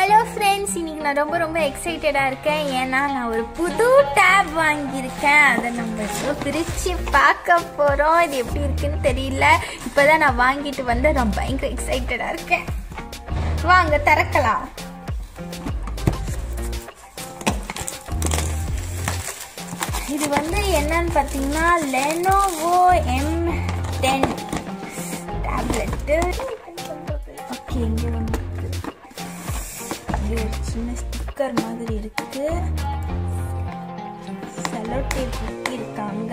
Hello friends இன்னைக்கு நான் ரொம்ப ரொம்ப எக்ஸைட்டடாக இருக்கேன் ஏன்னா நான் ஒரு புது டேப் வாங்கியிருக்கேன் அதை நம்ம இப்போ பிரித்து பார்க்க போகிறோம் இது எப்படி இருக்குன்னு தெரியல இப்போ தான் நான் வாங்கிட்டு வந்து நான் பயங்கர எக்ஸைட்டடாக இருக்கேன் வாங்க திறக்கலாம் இது வந்து என்னன்னு பார்த்தீங்கன்னா Lenovo M ten tablet okay இங்கே ஒன்று இருக்கு இங்கே ஒரு சின்ன ஸ்டிக்கர் மாதிரி இருக்கு செலோ டேப் இருக்காங்க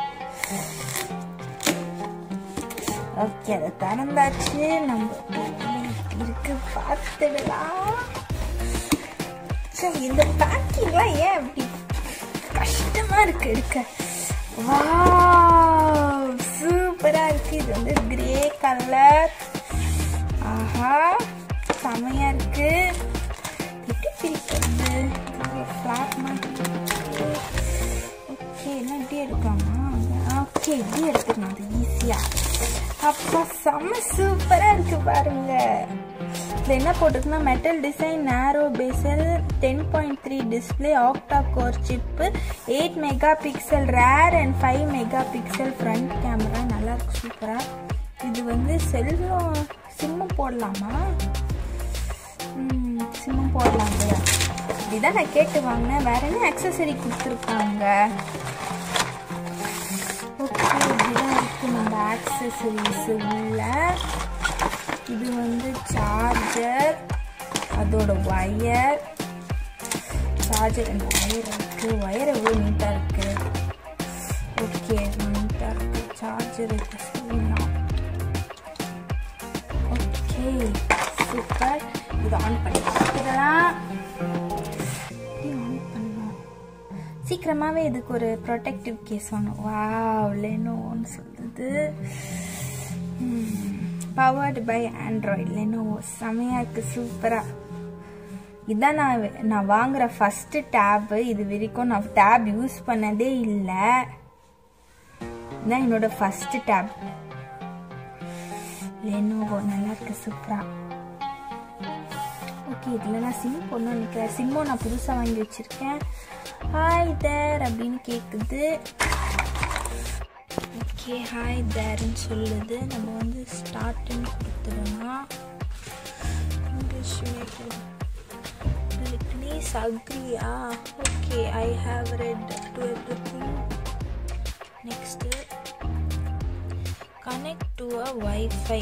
ஓகே அதை திறந்தாச்சு நம்ம இருக்கு பார்த்துடலாம் சரி இந்த பேக்கிங்லாம் ஏன் அப்படி கஷ்டமா இருக்கு எடுக்க வாவ் சூப்பரா இருக்கு இது வந்து கிரே கலர் ஆஹா செமையா இருக்கு எப்படி பிரிக்கிறது ஃப்ளாட் மாதிரி ஓகே என்ன இப்படி எடுக்காமா ஓகே இப்படி எடுத்துக்கலாம் அது ஈஸியா அப்பா செம்ம சூப்பரா இருக்கு பாருங்க இதில் என்ன போட்டிருக்குன்னா metal design narrow bezel ten point three display octa core chip eight megapixel rear and five megapixel front camera நல்லா இருக்கு சூப்பராக இது வந்து செல்லும் சிம்மும் போடலாமா சிம்மும் போடலாம் இல்லையா இதுதான் நான் கேட்டு வாங்கினேன் வேற என்ன அக்சசரி கொடுத்துருக்காங்க ஓகே இப்படிதான் இருக்கு நம்ம ஆக்சசரிஸ் உள்ள இது வந்து சார்ஜர் அதோட ஒயர் சார்ஜர் அண்ட் ஒயர் இருக்கு ஒயர் எவ்வளோ நீட்டாக இருக்கு ஓகே நீட்டாக இருக்கு சார்ஜர் இருக்கு சொல்லலாம் ஓகே சூப்பர் இது ஆன் பண்ணி பார்த்துக்கலாம் ஆன் பண்ணலாம் சீக்கிரமாகவே இதுக்கு ஒரு ப்ரொடெக்டிவ் கேஸ் வாங்கணும் வாவ் லெனோன்னு சொல்லுது பவர்டு பை ஆண்ட்ராய்ட் லெனோவோ செமையாக இருக்குது சூப்பராக இதான் நான் நான் வாங்குற ஃபஸ்ட்டு டேபு இது வரைக்கும் நான் டேப் யூஸ் பண்ணதே இல்லை இதான் என்னோட ஃபஸ்ட்டு டேப் லெனோவோ நல்லா இருக்கு சூப்பராக ஓகே இதில் நான் சிம் பொண்ணு நினைக்கிறேன் சிம்மும் நான் புதுசாக வாங்கி வச்சுருக்கேன் ஹாய் தேர் அப்படின்னு கேட்குது ஓகே ஹாய் தேர்ன்னு சொல்லுது நம்ம வந்து ஸ்டார்ட்னு கொடுத்துடலாம் இங்கிலீஷ் ப்ளீஸ் அக்ரியா okay I have read to everything next connect to a wifi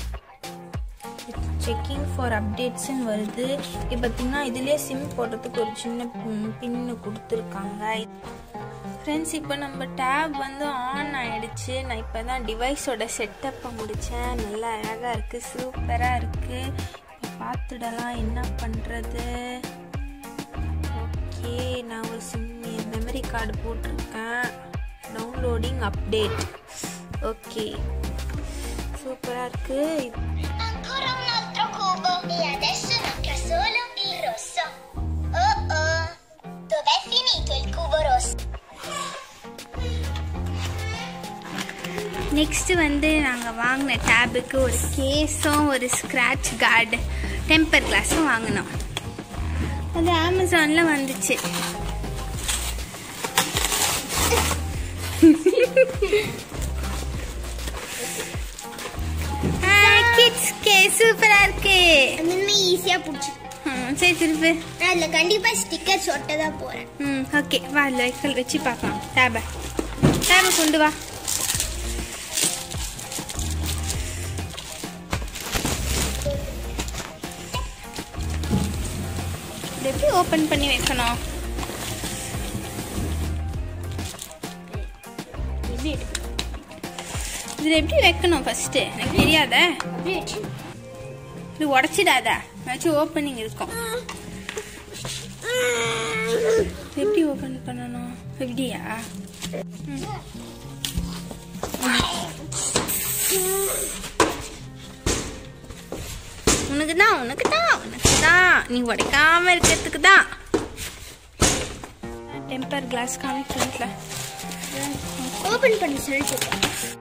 checking for அப்டேட்ஸ்ன்னு வருது இப்போ பார்த்தீங்கன்னா இதுலேயே சிம் போடுறதுக்கு ஒரு சின்ன பின்னு கொடுத்துருக்காங்க ஃப்ரெண்ட்ஸ் இப்போ நம்ம டேப் வந்து ஆன் ஆயிடுச்சு நான் இப்போ தான் டிவைஸோட செட்டப்பை முடித்தேன் நல்லா அழகாக இருக்குது சூப்பராக இருக்குது இப்போ பார்த்துடலாம் என்ன பண்ணுறது ஓகே நான் ஒரு சிம் மெமரி கார்டு போட்டிருக்கேன் டவுன்லோடிங் அப்டேட் ஓகே சூப்பராக இருக்குது Ancora un altro cubo e adesso manca solo il rosso. Oh oh, dov'è finito il cubo rosso? Next வந்து நாங்கள் வாங்கின டேபுக்கு ஒரு கேஸும் ஒரு ஸ்க்ராட்ச் கார்டு டெம்பர் கிளாஸும் வாங்கினோம் அது அமேசானில் வந்துச்சு கிட்ஸ் கே சூப்பராக இருக்கு அந்த ஈஸியாக பிடிச்சி ம், சரி திருப்பு நான் அதில் கண்டிப்பாக ஸ்டிக்கர் சொட்ட தான் போகிறேன் ம் ஓகே வா அதில் வைக்கல் வச்சு பார்க்கலாம் டேபை டேபை கொண்டு வா இது எப்படி ஓப்பன் பண்ணி வைக்கணும் எப்படி இதில் எப்படி வைக்கணும் ஃபஸ்ட்டு எனக்கு தெரியாத அப்படி வச்சு இது உடச்சிடாத வச்சு ஓப்பனிங் இருக்கும் இது எப்படி ஓப்பன் பண்ணணும் எப்படியா ம். உனக்கு தான் உனக்கு தான் உனக்கு தான் நீ உடைக்காம இருக்கிறதுக்கு தான் டெம்பர் கிளாஸ் காமி ஃப்ரண்ட்ல ஓப்பன் பண்ணி சொல்லிட்டு